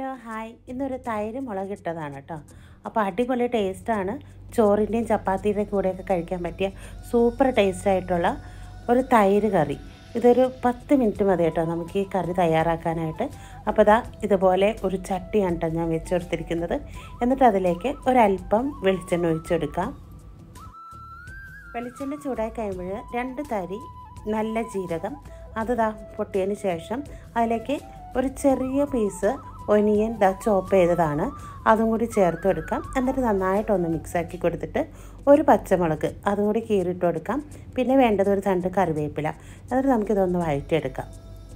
hello hi ഇന്നൊരു തൈര് മുളകിട്ടതാണ് കേട്ടോ അപ്പോൾ അടിപൊളി ടേസ്റ്റാണ് ചോറിൻ്റെയും ചപ്പാത്തിയുടെയും കൂടെയൊക്കെ കഴിക്കാൻ പറ്റിയ സൂപ്പർ ടേസ്റ്റായിട്ടുള്ള ഒരു തൈര് കറി ഇതൊരു പത്ത് മിനിറ്റ് മതി കേട്ടോ നമുക്ക് ഈ കറി തയ്യാറാക്കാനായിട്ട് അപ്പോൾ ഇതാ ഇതുപോലെ ഒരു ചട്ടിയാണ് കേട്ടോ ഞാൻ വെച്ചെടുത്തിരിക്കുന്നത് എന്നിട്ട് അതിലേക്ക് ഒരല്പം വെളിച്ചെണ്ണ ഒഴിച്ചെടുക്കാം വെളിച്ചെണ്ണ ചൂടായി കഴിയുമ്പോൾ രണ്ട് തരി നല്ല ജീരകം അത് ദാ പൊട്ടിയതിന് ശേഷം അതിലേക്ക് ഒരു ചെറിയ പീസ് ഒനിയൻ ദാ ചോപ്പ് ചെയ്തതാണ് അതും കൂടി ചേർത്ത് കൊടുക്കാം എന്നിട്ട് നന്നായിട്ടൊന്ന് മിക്സാക്കി കൊടുത്തിട്ട് ഒരു പച്ചമുളക് അതും കൂടി കീറിയിട്ട് കൊടുക്കാം പിന്നെ വേണ്ടത് ഒരു തണ്ട് കറിവേപ്പില എന്നിട്ട് നമുക്കിതൊന്ന് വഴറ്റിയെടുക്കാം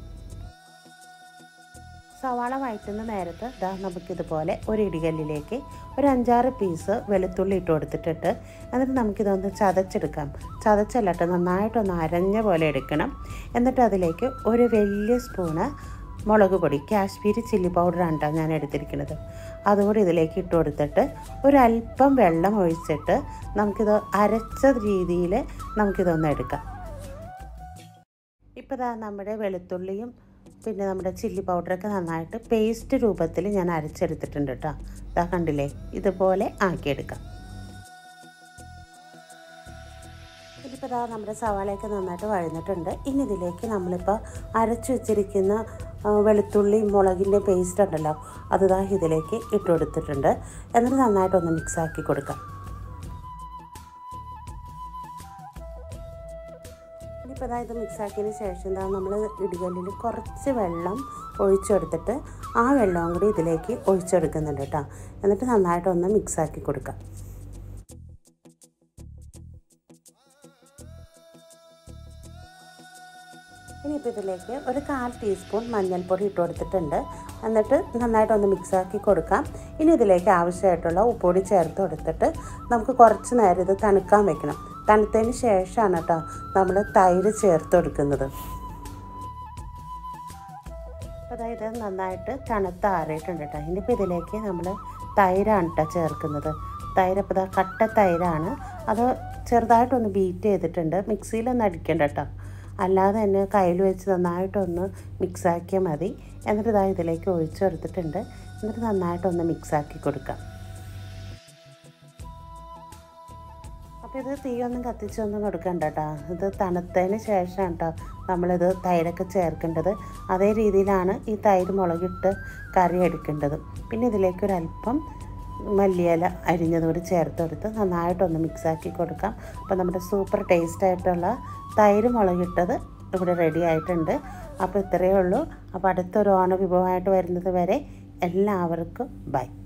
സവാള വഴറ്റുന്ന നേരത്ത് ഇതാ നമുക്കിതുപോലെ ഒരു ഇടികല്ലിലേക്ക് ഒരു അഞ്ചാറ് പീസ് വെളുത്തുള്ളി ഇട്ട് കൊടുത്തിട്ടിട്ട് എന്നിട്ട് നമുക്കിതൊന്ന് ചതച്ചെടുക്കാം ചതച്ചല്ലട്ട് നന്നായിട്ടൊന്ന് അരഞ്ഞ പോലെ എടുക്കണം എന്നിട്ട് അതിലേക്ക് ഒരു വലിയ സ്പൂണ് മുളക് പൊടി കാശ്മീരി ചില്ലി പൗഡറാണ് കേട്ടോ ഞാൻ എടുത്തിരിക്കുന്നത് അതുകൂടി ഇതിലേക്ക് ഇട്ട് കൊടുത്തിട്ട് ഒരല്പം വെള്ളം ഒഴിച്ചിട്ട് നമുക്കിത് അരച്ച രീതിയിൽ നമുക്കിതൊന്ന് എടുക്കാം ഇപ്പോൾ ഇതാ നമ്മുടെ വെളുത്തുള്ളിയും പിന്നെ നമ്മുടെ ചില്ലി പൗഡറൊക്കെ നന്നായിട്ട് പേസ്റ്റ് രൂപത്തിൽ ഞാൻ അരച്ചെടുത്തിട്ടുണ്ട് കേട്ടോ ഇതാ കണ്ടില്ലേ ഇതുപോലെ ആക്കിയെടുക്കാം ഇതിപ്പോൾ ഇതാ നമ്മുടെ സവാളയൊക്കെ നന്നായിട്ട് വഴന്നിട്ടുണ്ട് ഇനി ഇതിലേക്ക് നമ്മളിപ്പോൾ അരച്ചു വെച്ചിരിക്കുന്ന വെളുത്തുള്ളി മുളകിൻ്റെ പേസ്റ്റ് ഉണ്ടല്ലോ അത് ഇതാ ഇതിലേക്ക് ഇട്ട് കൊടുത്തിട്ടുണ്ട് എന്നിട്ട് നന്നായിട്ടൊന്ന് മിക്സാക്കി കൊടുക്കാം ഇനിയിപ്പോൾ അതായത് മിക്സാക്കിയതിന് ശേഷം എന്താ നമ്മൾ ഇടികല്ലിൽ കുറച്ച് വെള്ളം ഒഴിച്ചെടുത്തിട്ട് ആ വെള്ളവും കൂടി ഇതിലേക്ക് ഒഴിച്ചെടുക്കുന്നുണ്ട് കേട്ടോ എന്നിട്ട് നന്നായിട്ടൊന്ന് മിക്സാക്കി കൊടുക്കാം ഇനിയിപ്പോൾ ഇതിലേക്ക് ഒരു കാൽ ടീസ്പൂൺ മഞ്ഞൾപ്പൊടി ഇട്ട് കൊടുത്തിട്ടുണ്ട് എന്നിട്ട് നന്നായിട്ടൊന്ന് മിക്സാക്കി കൊടുക്കാം ഇനി ഇതിലേക്ക് ആവശ്യമായിട്ടുള്ള ഉപ്പൊടി ചേർത്ത് കൊടുത്തിട്ട് നമുക്ക് കുറച്ച് നേരം ഇത് തണുക്കാൻ വെക്കണം തണുത്തതിന് ശേഷമാണ് കേട്ടോ നമ്മൾ തൈര് ചേർത്ത് കൊടുക്കുന്നത് അതായത് നന്നായിട്ട് തണുത്ത് ആറിയിട്ടുണ്ട് കേട്ടോ ഇനിയിപ്പോൾ ഇതിലേക്ക് നമ്മൾ തൈരാണ് കേട്ടോ ചേർക്കുന്നത് തൈര് അപ്പോൾ ഇതാ കട്ട തൈരാണ് അത് ചെറുതായിട്ടൊന്ന് ബീറ്റ് ചെയ്തിട്ടുണ്ട് മിക്സിയിലൊന്നും അടിക്കണ്ട കേട്ടോ അല്ലാതെ തന്നെ കയ്യിൽ വെച്ച് നന്നായിട്ടൊന്ന് മിക്സാക്കിയാൽ മതി എന്നിട്ട് ഇതാ ഇതിലേക്ക് ഒഴിച്ചെടുത്തിട്ടുണ്ട് എന്നിട്ട് നന്നായിട്ടൊന്ന് മിക്സാക്കി കൊടുക്കാം അപ്പോൾ ഇത് തീയൊന്നും കത്തിച്ചൊന്നും കൊടുക്കണ്ട കേട്ടോ ഇത് തണുത്തതിന് ശേഷം കേട്ടോ നമ്മളിത് തൈരൊക്കെ ചേർക്കേണ്ടത് അതേ രീതിയിലാണ് ഈ തൈര് മുളകിട്ട് കറി എടുക്കേണ്ടത് പിന്നെ ഇതിലേക്ക് ഒരല്പം മല്ലിയില അരിഞ്ഞത് കൂടി ചേർത്ത് കൊടുത്ത് നന്നായിട്ടൊന്ന് മിക്സാക്കി കൊടുക്കാം അപ്പോൾ നമ്മുടെ സൂപ്പർ ടേസ്റ്റ് ആയിട്ടുള്ള തൈര് മുളകിട്ടത് ഇവിടെ റെഡി ആയിട്ടുണ്ട് അപ്പോൾ ഇത്രയേ ഉള്ളൂ അപ്പോൾ അടുത്തൊരു ഓണ വിഭവമായിട്ട് വരുന്നത് വരെ എല്ലാവർക്കും ബൈ